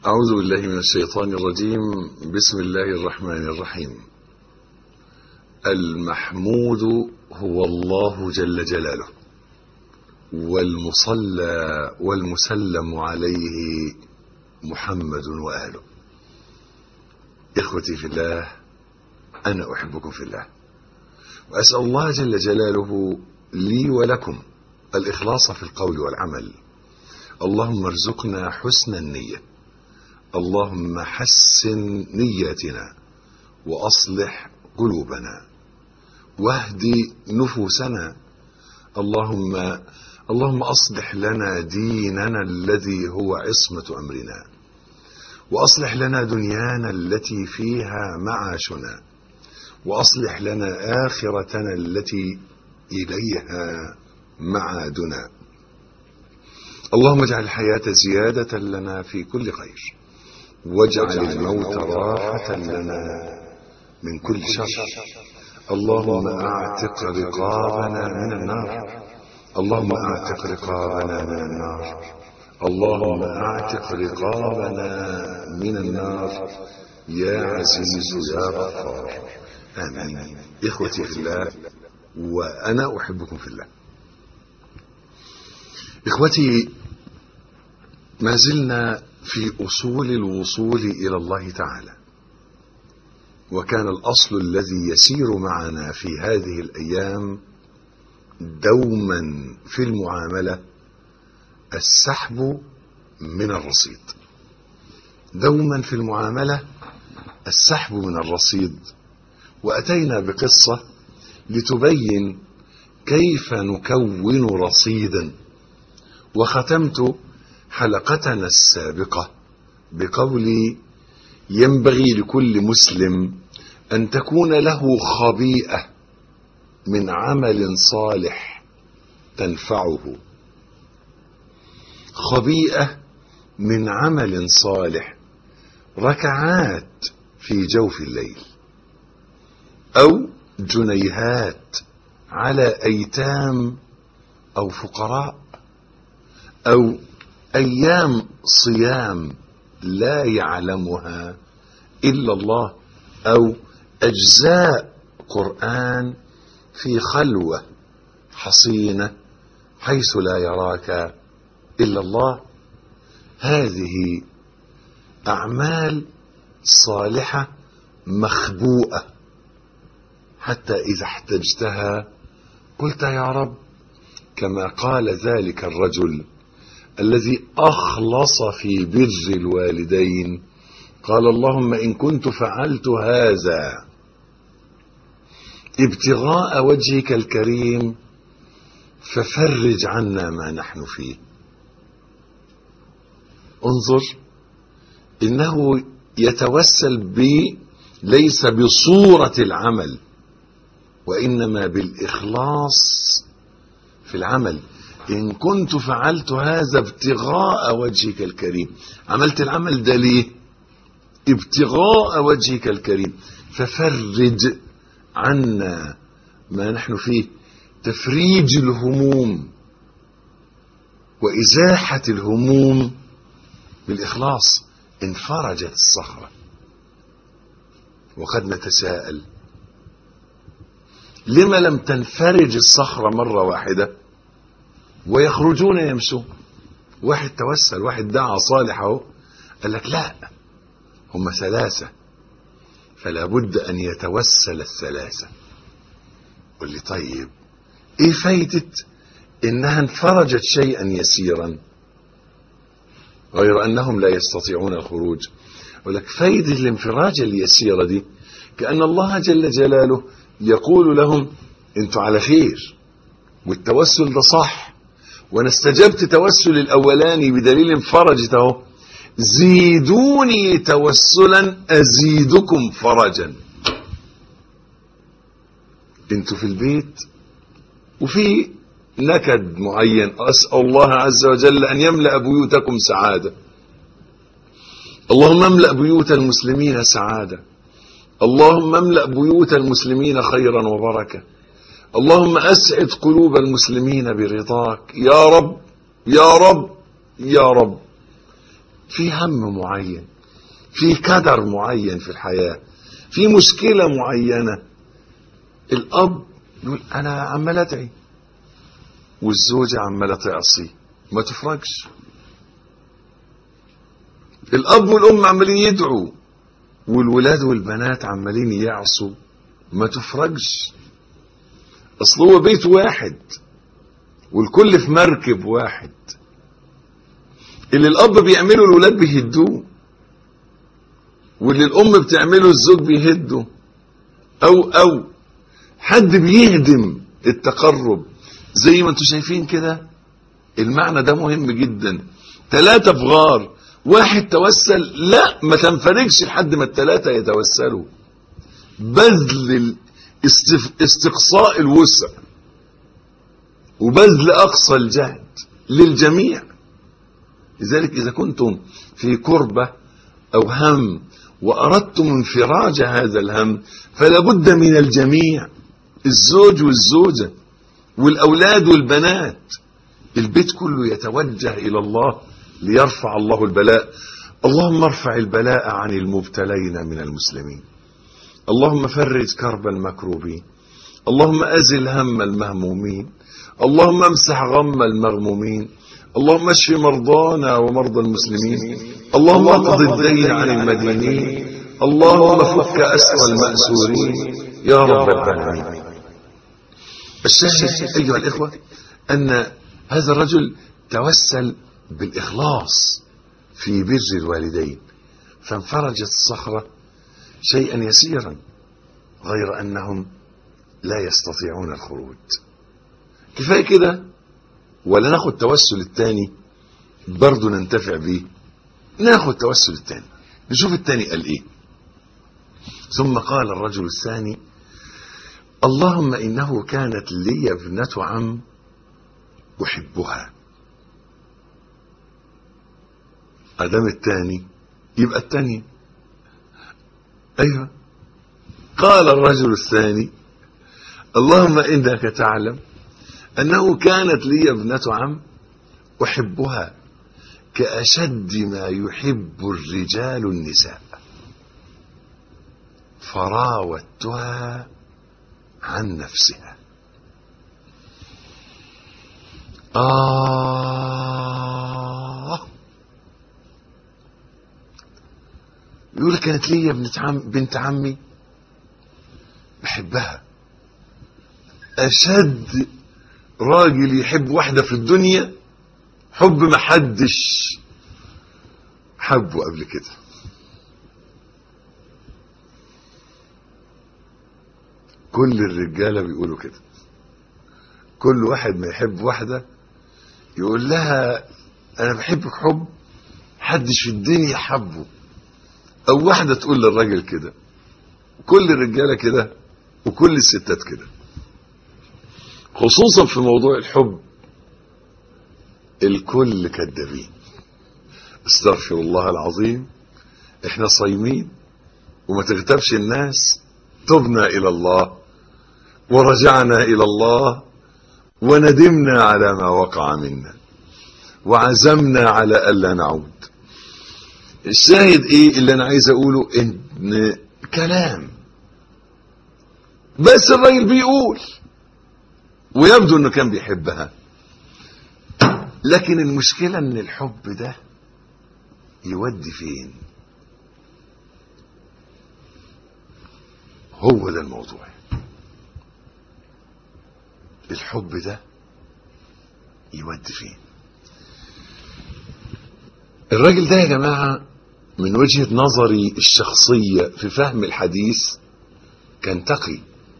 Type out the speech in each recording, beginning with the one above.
أعوذ بالله من الشيطان الرجيم بسم الله الرحمن الرحيم المحمود هو الله جل جلاله والمصلى والمسلم عليه محمد وآله إخوتي في الله أنا أحبكم في الله وأسأل الله جل جلاله لي ولكم الإخلاص في القول والعمل اللهم ارزقنا حسن النية اللهم حسن نياتنا وأصلح قلوبنا واهدي نفوسنا اللهم اللهم أصلح لنا ديننا الذي هو عصمة أمرنا وأصلح لنا دنيانا التي فيها معاشنا وأصلح لنا آخرتنا التي إليها معادنا اللهم اجعل الحياة زيادة لنا في كل خير واجعل الموت راحة لنا من كل شر اللهم اعتق رقابنا من النار اللهم اعتق رقابنا من النار اللهم اعتق رقابنا من النار يا عزيز يا غفار امين اخوتي في الله وانا احبكم في الله اخوتي ما زلنا في اصول الوصول الى الله تعالى وكان الاصل الذي يسير معنا في هذه الايام دوما في المعامله السحب من الرصيد دوما في المعامله السحب من الرصيد واتينا بقصه لتبين كيف نكون رصيدا وختمت حلقتنا السابقه بقولي ينبغي لكل مسلم ان تكون له خبيئه من عمل صالح تنفعه خبيئه من عمل صالح ركعات في جوف الليل او جنيهات على ايتام او فقراء او ايام صيام لا يعلمها الا الله او اجزاء قران في خلوه حصينه حيث لا يراك الا الله هذه اعمال صالحه مخبوءه حتى اذا احتجتها قلت يا رب كما قال ذلك الرجل الذي اخلص في بر الوالدين قال اللهم ان كنت فعلت هذا ابتغاء وجهك الكريم ففرج عنا ما نحن فيه انظر انه يتوسل ب ليس بصوره العمل وانما بالاخلاص في العمل إن كنت فعلت هذا ابتغاء وجهك الكريم عملت العمل ده ليه ابتغاء وجهك الكريم ففرج عنا ما نحن فيه تفريج الهموم وإزاحة الهموم بالإخلاص انفرجت الصخرة وقد نتساءل لما لم تنفرج الصخرة مرة واحدة ويخرجون يمشون واحد توسل واحد دعا صالح اهو قال لك لا هم ثلاثة فلا بد أن يتوسل الثلاثة قل لي طيب ايه فايدة انها انفرجت شيئا يسيرا غير انهم لا يستطيعون الخروج ولك فايدة الانفراج اليسيرة دي كأن الله جل جلاله يقول لهم انتوا على خير والتوسل ده صح وانا استجبت توسل الاولاني بدليل انفرجت اهو زيدوني توسلا ازيدكم فرجا انتوا في البيت وفي نكد معين اسال الله عز وجل ان يملا بيوتكم سعاده اللهم املا بيوت المسلمين سعاده اللهم املا بيوت المسلمين خيرا وبركه اللهم اسعد قلوب المسلمين برضاك يا رب يا رب يا رب في هم معين في كدر معين في الحياة في مشكلة معينة الأب يقول أنا عمال أدعي والزوجة عمالة تعصي ما تفرقش الأب والأم عمالين يدعوا والولاد والبنات عمالين يعصوا ما تفرقش أصل هو بيت واحد والكل في مركب واحد اللي الأب بيعمله الولاد بيهدوه واللي الأم بتعمله الزوج بيهده أو أو حد بيهدم التقرب زي ما انتم شايفين كده المعنى ده مهم جدا ثلاثة في غار واحد توسل لا ما تنفرجش لحد ما الثلاثة يتوسلوا بذل الاستف- استقصاء الوسع وبذل أقصى الجهد للجميع لذلك إذا كنتم في كربة أو هم وأردتم انفراج هذا الهم فلا بد من الجميع الزوج والزوجة والأولاد والبنات البيت كله يتوجه إلى الله ليرفع الله البلاء اللهم ارفع البلاء عن المبتلين من المسلمين اللهم فرج كرب المكروبين اللهم أزل هم المهمومين اللهم امسح غم المغمومين اللهم اشف مرضانا ومرضى المسلمين اللهم اقض الدين عن المدينين اللهم فك أسر المأسورين يا رب العالمين الشاهد أيها الإخوة أن هذا الرجل توسل بالإخلاص في بر الوالدين فانفرجت الصخرة شيئا يسيرا غير أنهم لا يستطيعون الخروج كفاية كده ولا ناخد توسل التاني برضه ننتفع بيه ناخد توسل التاني نشوف التاني قال ايه ثم قال الرجل الثاني اللهم إنه كانت لي ابنة عم أحبها أدام الثاني يبقى الثاني أيوة قال الرجل الثاني اللهم إنك تعلم أنه كانت لي ابنة عم أحبها كأشد ما يحب الرجال النساء فراودتها عن نفسها آه يقول كانت لي ابنة عم بنت عمي بحبها أشد راجل يحب واحدة في الدنيا حب محدش حبه قبل كده كل الرجاله بيقولوا كده كل واحد ما يحب واحده يقول لها انا بحبك حب حدش في الدنيا حبه او واحده تقول للراجل كده كل الرجاله كده وكل الستات كده خصوصا في موضوع الحب الكل كذابين استغفر الله العظيم احنا صايمين وما تغتابش الناس تبنا الى الله ورجعنا الى الله وندمنا على ما وقع منا وعزمنا على الا نعود الشاهد ايه اللي انا عايز اقوله ان كلام بس الراجل بيقول ويبدو انه كان بيحبها لكن المشكله ان الحب ده يودي فين هو ده الموضوع الحب ده يودي فين الراجل ده يا جماعة من وجهة نظري الشخصية في فهم الحديث كان تقي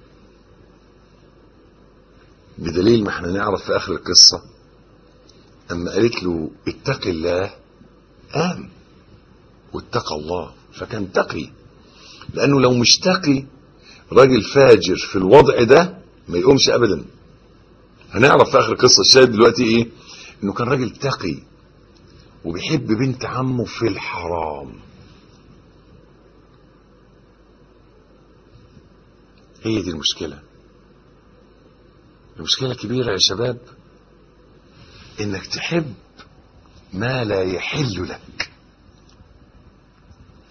بدليل ما احنا نعرف في آخر القصة أما قالت له اتق الله قام واتقى الله فكان تقي لأنه لو مش تقي راجل فاجر في الوضع ده ما يقومش أبدا هنعرف في آخر القصة الشاهد دلوقتي إيه إنه كان راجل تقي وبيحب بنت عمه في الحرام هي دي المشكلة المشكلة كبيرة يا شباب انك تحب ما لا يحل لك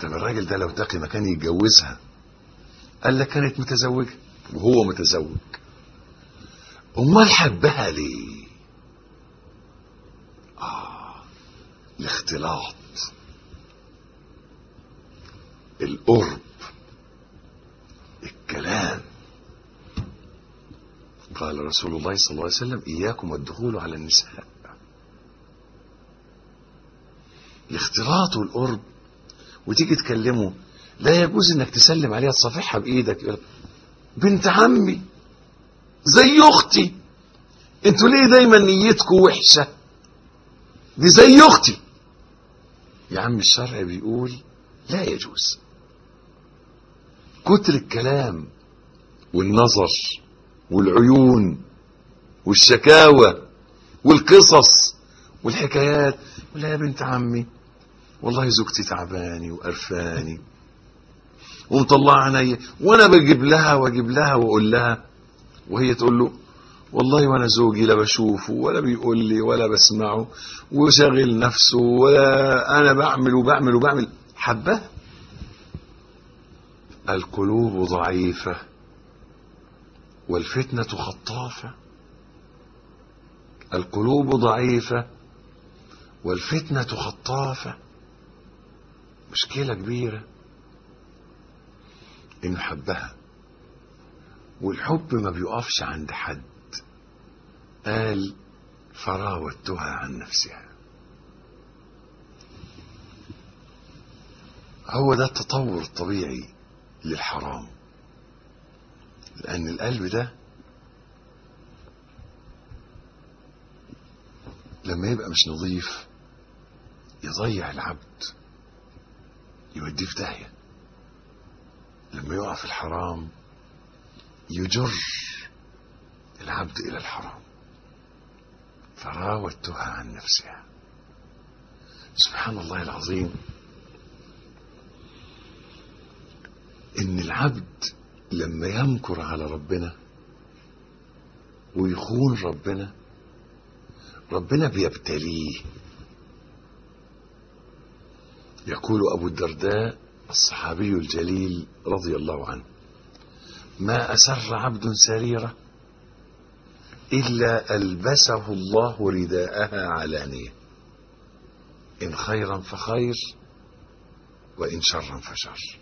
طب الراجل ده لو تقي مكان يتجوزها قال لك كانت متزوجة وهو متزوج امال حبها ليه اه الاختلاط القرب الكلام قال رسول الله صلى الله عليه وسلم اياكم والدخول على النساء الاختلاط والقرب وتيجي تكلمه لا يجوز انك تسلم عليها تصافحها بايدك يقول بنت عمي زي اختي انتوا ليه دايما نيتكم وحشه دي زي اختي يا عم الشرع بيقول لا يجوز كتر الكلام والنظر والعيون والشكاوى والقصص والحكايات ولا يا بنت عمي والله زوجتي تعباني وقرفاني ومطلعه عينيا وانا بجيب لها واجيب لها واقول لها وهي تقول له والله وانا زوجي لا بشوفه ولا بيقول لي ولا بسمعه وشاغل نفسه ولا انا بعمل وبعمل وبعمل حبه القلوب ضعيفه والفتنه خطافه القلوب ضعيفه والفتنه خطافه مشكله كبيره انه حبها والحب ما بيقفش عند حد قال فراودتها عن نفسها هو ده التطور الطبيعي للحرام لأن القلب ده لما يبقى مش نظيف يضيع العبد يوديه في داهية لما يقع في الحرام يجر العبد إلى الحرام فراودتها عن نفسها سبحان الله العظيم ان العبد لما يمكر على ربنا ويخون ربنا ربنا بيبتليه يقول ابو الدرداء الصحابي الجليل رضي الله عنه ما اسر عبد سريره الا البسه الله رداءها علانيه ان خيرا فخير وان شرا فشر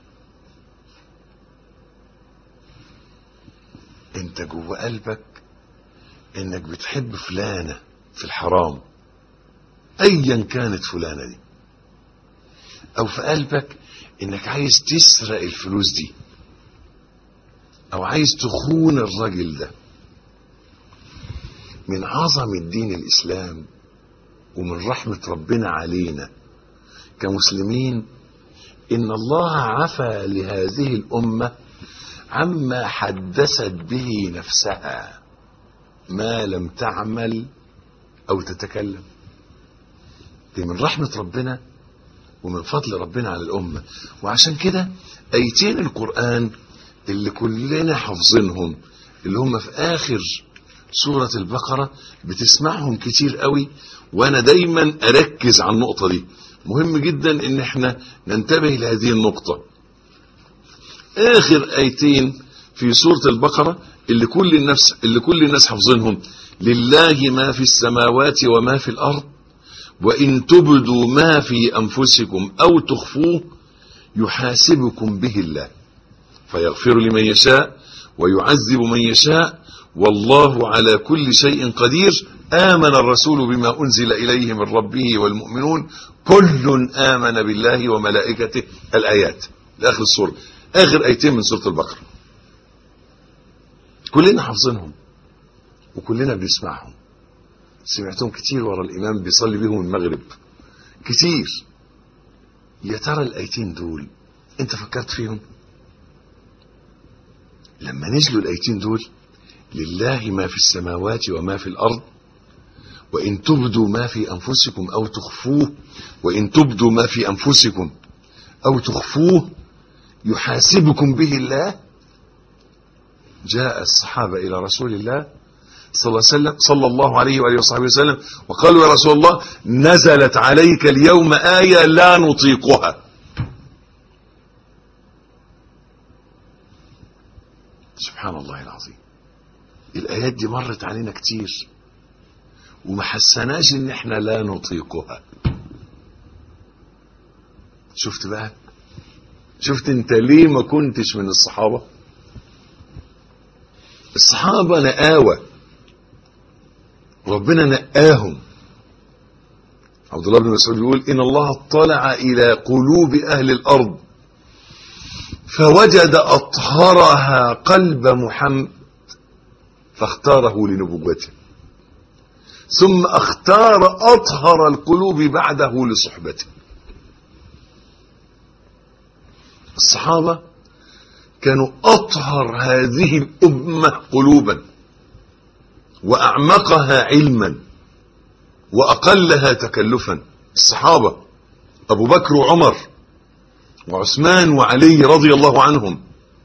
انت جوه قلبك انك بتحب فلانة في الحرام ايا كانت فلانة دي او في قلبك انك عايز تسرق الفلوس دي او عايز تخون الراجل ده من عظم الدين الاسلام ومن رحمة ربنا علينا كمسلمين ان الله عفى لهذه الامه عما حدثت به نفسها ما لم تعمل او تتكلم دي من رحمة ربنا ومن فضل ربنا على الأمة وعشان كده أيتين القرآن اللي كلنا حافظينهم اللي هم في آخر سورة البقرة بتسمعهم كتير قوي وأنا دايما أركز على النقطة دي مهم جدا إن احنا ننتبه لهذه النقطة اخر ايتين في سورة البقرة اللي كل الناس اللي كل الناس حافظينهم لله ما في السماوات وما في الارض وان تبدوا ما في انفسكم او تخفوه يحاسبكم به الله فيغفر لمن يشاء ويعذب من يشاء والله على كل شيء قدير آمن الرسول بما أنزل إليه من ربه والمؤمنون كل آمن بالله وملائكته الآيات لآخر السورة اخر ايتين من سوره البقره كلنا حافظينهم وكلنا بنسمعهم سمعتهم كتير ورا الامام بيصلي بيهم المغرب كتير يا ترى الايتين دول انت فكرت فيهم لما نزلوا الايتين دول لله ما في السماوات وما في الارض وان تبدوا ما في انفسكم او تخفوه وان تبدوا ما في انفسكم او تخفوه يحاسبكم به الله جاء الصحابة إلى رسول الله صلى الله عليه وسلم صلى الله عليه وآله وصحبه وسلم وقالوا يا رسول الله نزلت عليك اليوم آية لا نطيقها سبحان الله العظيم الآيات دي مرت علينا كتير وما حسناش ان احنا لا نطيقها شفت بقى شفت انت ليه ما كنتش من الصحابة الصحابة نقاوة ربنا نقاهم عبد الله بن مسعود يقول ان الله اطلع الى قلوب اهل الارض فوجد اطهرها قلب محمد فاختاره لنبوته ثم اختار اطهر القلوب بعده لصحبته الصحابه كانوا اطهر هذه الامه قلوبا واعمقها علما واقلها تكلفا الصحابه ابو بكر وعمر وعثمان وعلي رضي الله عنهم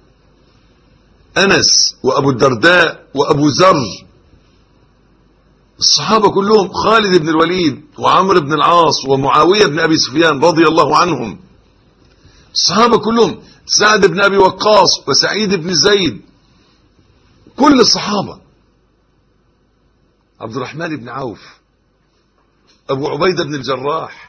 انس وابو الدرداء وابو ذر الصحابه كلهم خالد بن الوليد وعمرو بن العاص ومعاويه بن ابي سفيان رضي الله عنهم الصحابه كلهم سعد بن ابي وقاص وسعيد بن زيد كل الصحابه عبد الرحمن بن عوف ابو عبيده بن الجراح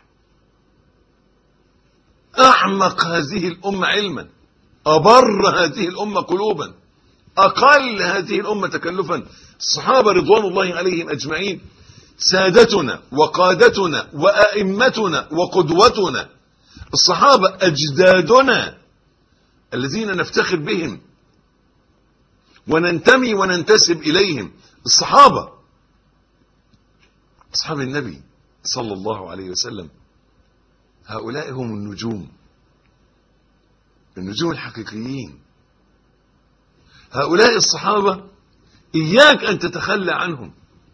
اعمق هذه الامه علما ابر هذه الامه قلوبا اقل هذه الامه تكلفا الصحابه رضوان الله عليهم اجمعين سادتنا وقادتنا وائمتنا وقدوتنا الصحابه اجدادنا الذين نفتخر بهم وننتمي وننتسب اليهم الصحابه اصحاب النبي صلى الله عليه وسلم هؤلاء هم النجوم النجوم الحقيقيين هؤلاء الصحابة إياك أن تتخلى عنهم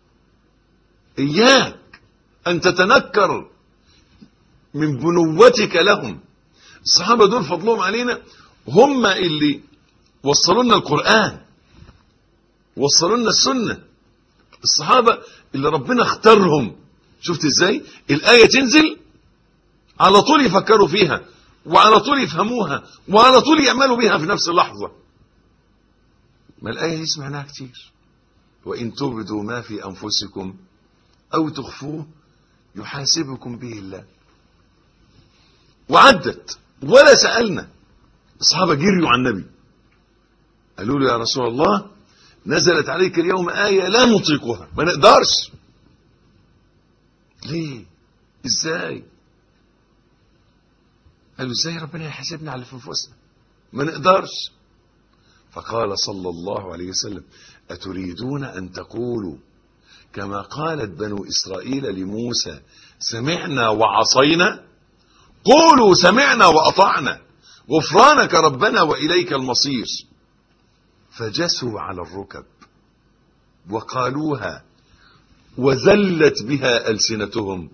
إياك أن تتنكر من بنوتك لهم الصحابة دول فضلهم علينا هم اللي وصلوا لنا القرآن وصلوا لنا السنة الصحابة اللي ربنا اختارهم شفت ازاي الآية تنزل على طول يفكروا فيها وعلى طول يفهموها وعلى طول يعملوا بها في نفس اللحظة ما الآية دي سمعناها كتير وإن تبدوا ما في أنفسكم أو تخفوه يحاسبكم به الله وعدت ولا سألنا الصحابة جريوا عن النبي قالوا له يا رسول الله نزلت عليك اليوم آية لا نطيقها ما نقدرش ليه ازاي قالوا ازاي ربنا يحاسبنا على في انفسنا ما نقدرش فقال صلى الله عليه وسلم اتريدون ان تقولوا كما قالت بنو اسرائيل لموسى سمعنا وعصينا قولوا سمعنا واطعنا غفرانك ربنا واليك المصير فجسوا على الركب وقالوها وذلت بها ألسنتهم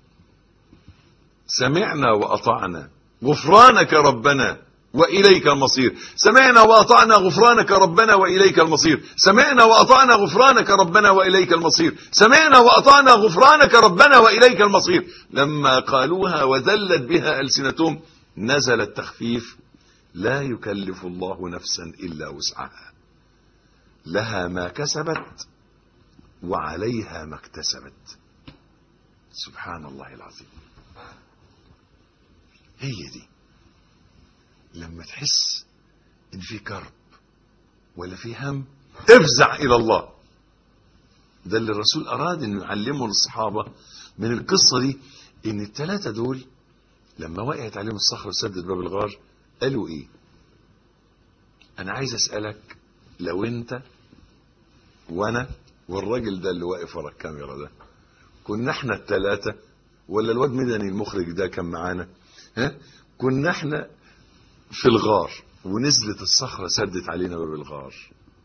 سمعنا وأطعنا غفرانك ربنا وإليك المصير سمعنا وأطعنا غفرانك ربنا وإليك المصير سمعنا وأطعنا غفرانك ربنا وإليك المصير سمعنا وأطعنا غفرانك ربنا وإليك المصير لما قالوها وذلت بها ألسنتهم نزل التخفيف لا يكلف الله نفسا إلا وسعها لها ما كسبت وعليها ما اكتسبت سبحان الله العظيم هي دي لما تحس ان في كرب ولا في هم افزع الى الله ده اللي الرسول اراد انه يعلمه للصحابه من القصه دي ان الثلاثه دول لما وقعت عليهم الصخره وسدت باب الغار قالوا ايه انا عايز اسالك لو انت وانا والراجل ده اللي واقف ورا الكاميرا ده كنا احنا الثلاثه ولا الواد مدني المخرج ده كان معانا ها كنا احنا في الغار ونزلت الصخره سدت علينا باب الغار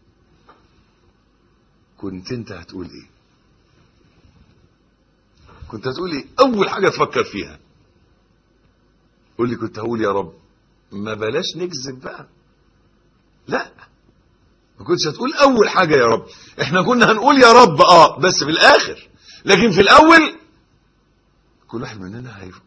كنت انت هتقول ايه كنت هتقول ايه اول حاجه تفكر فيها قول لي كنت هقول يا رب ما بلاش نكذب بقى لا ما كنتش هتقول اول حاجه يا رب احنا كنا هنقول يا رب اه بس في الاخر لكن في الاول كل واحد مننا هيف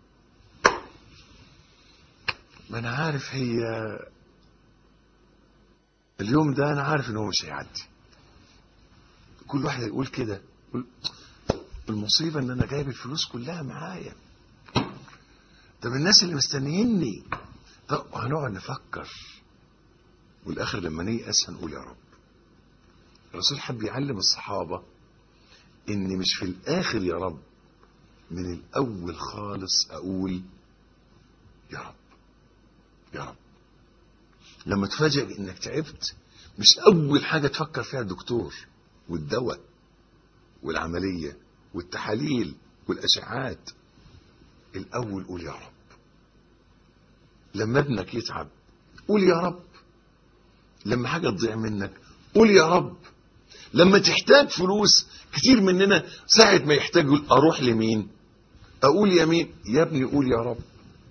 ما انا عارف هي اليوم ده انا عارف ان هو مش هيعدي كل واحد يقول كده يقول المصيبة ان انا جايب الفلوس كلها معايا طب الناس اللي مستنيني طب هنقعد نفكر والاخر لما نيأس هنقول يا رب الرسول حب يعلم الصحابة ان مش في الاخر يا رب من الاول خالص اقول يا رب يا رب لما تفاجئ انك تعبت مش اول حاجة تفكر فيها الدكتور والدواء والعملية والتحاليل والاشعات الاول قول يا رب لما ابنك يتعب قول يا رب لما حاجة تضيع منك قول يا رب لما تحتاج فلوس كتير مننا ساعة ما يحتاج يقول اروح لمين اقول يمين يا ابني قول يا رب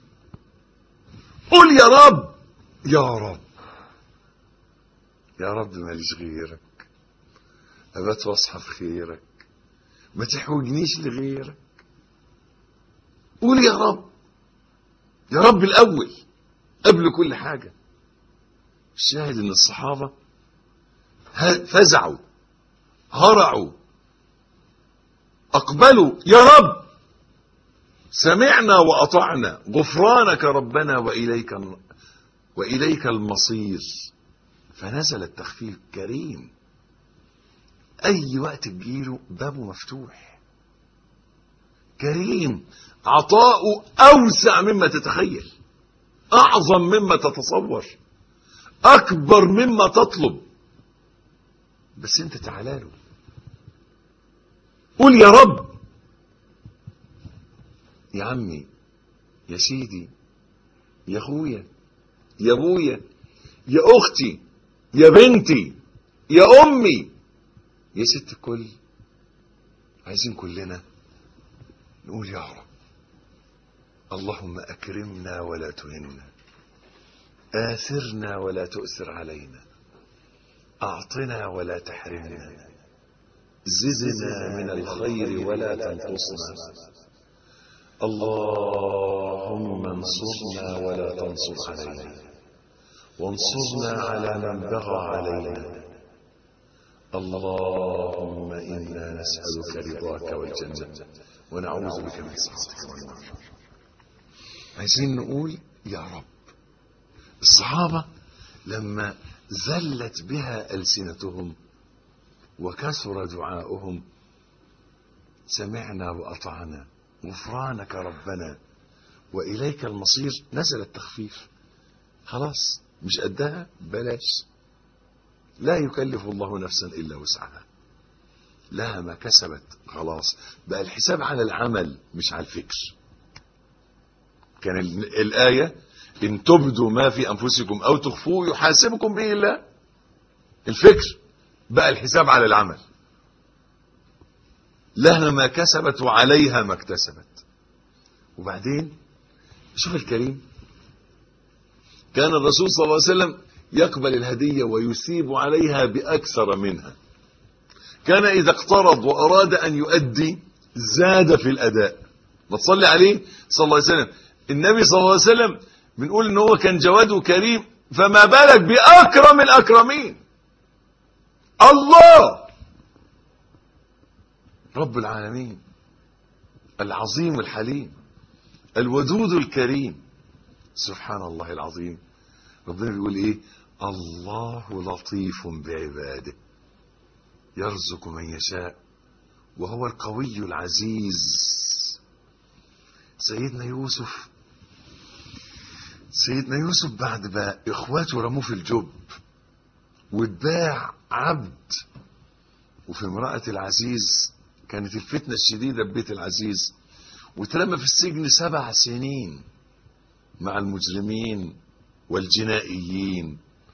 قول يا رب يا رب يا رب ماليش غيرك أبات واصحى في خيرك ما تحوجنيش لغيرك قول يا رب يا رب الأول قبل كل حاجة الشاهد ان الصحابة فزعوا هرعوا أقبلوا يا رب سمعنا وأطعنا غفرانك ربنا وإليك وإليك المصير فنزل التخفيف كريم أي وقت تجيله بابه مفتوح كريم عطاؤه أوسع مما تتخيل أعظم مما تتصور أكبر مما تطلب بس أنت تعالى له قول يا رب يا عمي يا سيدي يا أخويا يا أبويا يا أختي يا بنتي يا أمي يا ست الكل عايزين كلنا نقول يا رب اللهم أكرمنا ولا تهنا آثرنا ولا تؤثر علينا أعطنا ولا تحرمنا زدنا من الخير ولا تنقصنا اللهم انصرنا ولا تنصر علينا وانصرنا على من بغى علينا اللهم إنا نسألك رضاك والجنة ونعوذ بك من سخطك والنار عايزين نقول يا رب الصحابة لما زلت بها ألسنتهم وكثر دعاؤهم سمعنا وأطعنا غفرانك ربنا وإليك المصير نزل التخفيف خلاص مش قدها بلاش لا يكلف الله نفسا إلا وسعها لها ما كسبت خلاص بقى الحساب على العمل مش على الفكر كان الآية إن تبدوا ما في أنفسكم أو تخفوه يحاسبكم به الله الفكر بقى الحساب على العمل لها ما كسبت وعليها ما اكتسبت وبعدين شوف الكريم كان الرسول صلى الله عليه وسلم يقبل الهدية ويثيب عليها بأكثر منها كان إذا اقترض وأراد أن يؤدي زاد في الأداء ما تصلي عليه صلى الله عليه وسلم النبي صلى الله عليه وسلم بنقول ان هو كان جواد وكريم فما بالك بأكرم الأكرمين الله رب العالمين العظيم الحليم الودود الكريم سبحان الله العظيم ربنا بيقول ايه الله لطيف بعباده يرزق من يشاء وهو القوي العزيز سيدنا يوسف سيدنا يوسف بعد ما اخواته رموه في الجب واتباع عبد وفي امرأة العزيز كانت الفتنة الشديدة ببيت العزيز واترمى في السجن سبع سنين مع المجرمين والجنائيين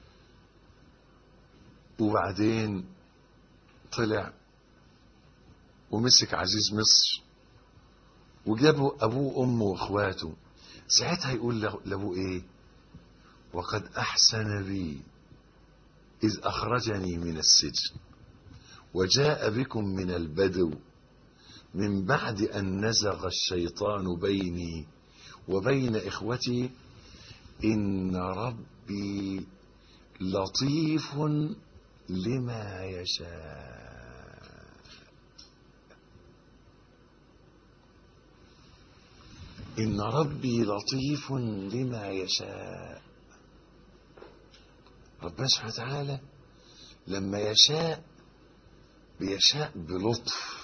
وبعدين طلع ومسك عزيز مصر وجابوا ابوه وامه واخواته ساعتها يقول لابوه ايه وقد احسن بي اذ اخرجني من السجن وجاء بكم من البدو من بعد ان نزغ الشيطان بيني وبين اخوتي ان ربي لطيف لما يشاء إن ربي لطيف لما يشاء ربنا سبحانه وتعالى لما يشاء بيشاء بلطف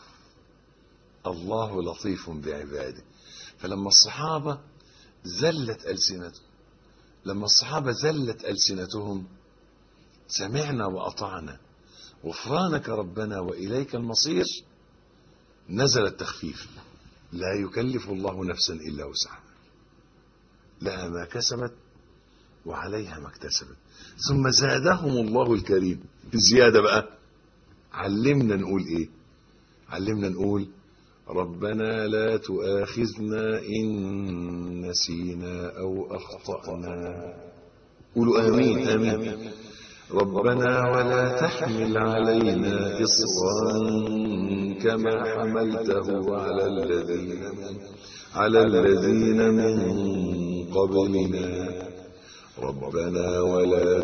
الله لطيف بعباده فلما الصحابة زلت ألسنتهم لما الصحابة زلت ألسنتهم سمعنا وأطعنا غفرانك ربنا وإليك المصير نزل التخفيف لا يكلف الله نفسا إلا وسعها لها ما كسبت وعليها ما اكتسبت ثم زادهم الله الكريم الزيادة بقى علمنا نقول ايه علمنا نقول ربنا لا تؤاخذنا إن نسينا أو أخطأنا قولوا آمين آمين ربنا ولا تحمل علينا إصرا كما حملته على الذين على الذين من قبلنا ربنا ولا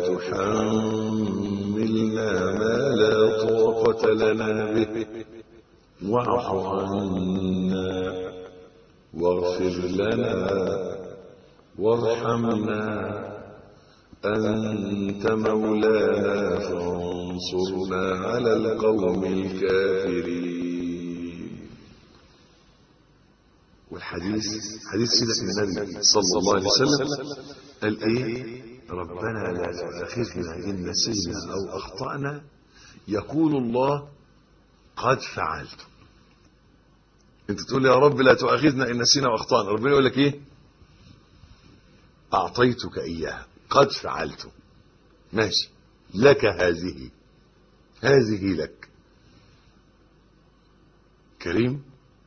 تحملنا ما لا طاقة لنا به واعف عنا واغفر لنا وارحمنا أنت مولانا فانصرنا على القوم الكافرين والحديث حديث سيدنا النبي صلى الله عليه وسلم قال ايه ربنا لا تؤاخذنا إن نسينا أو أخطأنا يقول الله قد فعلت انت تقول يا رب لا تؤاخذنا ان نسينا واخطانا ربنا يقول لك ايه اعطيتك اياها قد فعلت ماشي لك هذه هذه لك كريم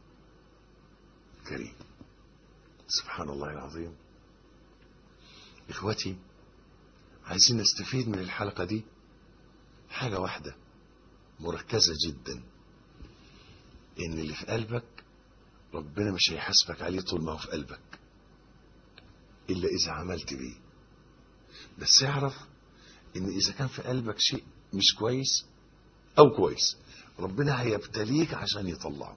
كريم سبحان الله العظيم اخوتي عايزين نستفيد من الحلقه دي حاجه واحده مركزه جدا ان اللي في قلبك ربنا مش هيحاسبك عليه طول ما هو في قلبك الا اذا عملت بيه بس اعرف ان اذا كان في قلبك شيء مش كويس او كويس ربنا هيبتليك عشان يطلعه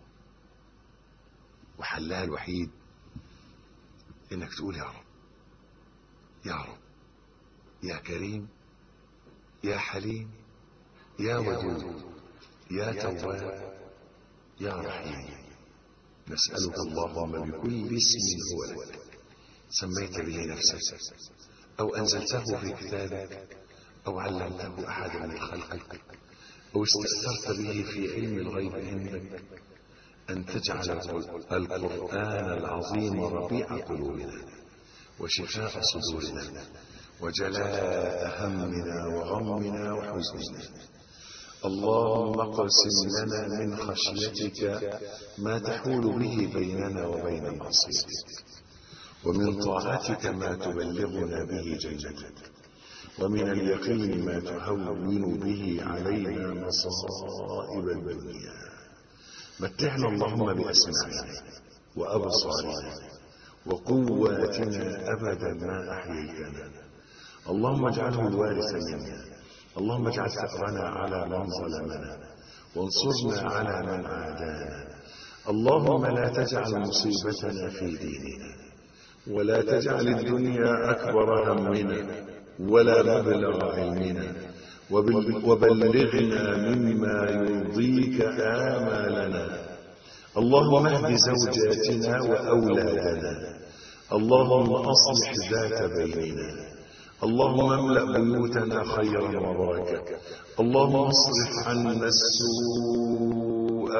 وحلها الوحيد انك تقول يا رب يا رب يا كريم يا حليم يا ودود يا تواب يا رحيم نسألك اللهم بكل اسم هو لك سميت به نفسك أو أنزلته في كتابك أو علمته أحدا من خلقك أو استثرت به في علم الغيب عندك أن تجعل القرآن العظيم ربيع قلوبنا وشفاء صدورنا وجلاء همنا وغمنا وحزننا اللهم اقسم لنا من خشيتك ما تحول به بيننا وبين معصيتك ومن طاعتك ما تبلغنا به جنتك ومن اليقين ما تهون به علينا مصائب الدنيا متعنا اللهم بأسماعنا وأبصارنا وقواتنا أبدا ما أحييتنا اللهم اجعله الوارث منا اللهم اجعل ثأرنا على من ظلمنا وانصرنا على من عادانا اللهم لا تجعل مصيبتنا في ديننا ولا تجعل الدنيا أكبر همنا ولا مبلغ علمنا وبلغنا مما يرضيك آمالنا اللهم اهد زوجاتنا وأولادنا اللهم أصلح ذات بيننا اللهم املأ بيوتنا خيرا وبركة اللهم اصرف عنا السوء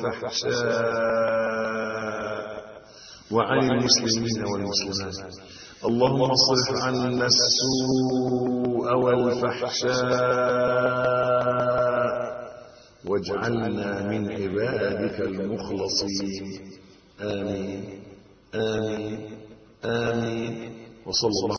والفحشاء وعن المسلمين والمسلمات اللهم اصرف عنا السوء والفحشاء واجعلنا من عبادك المخلصين آمين آمين آمين وصلى الله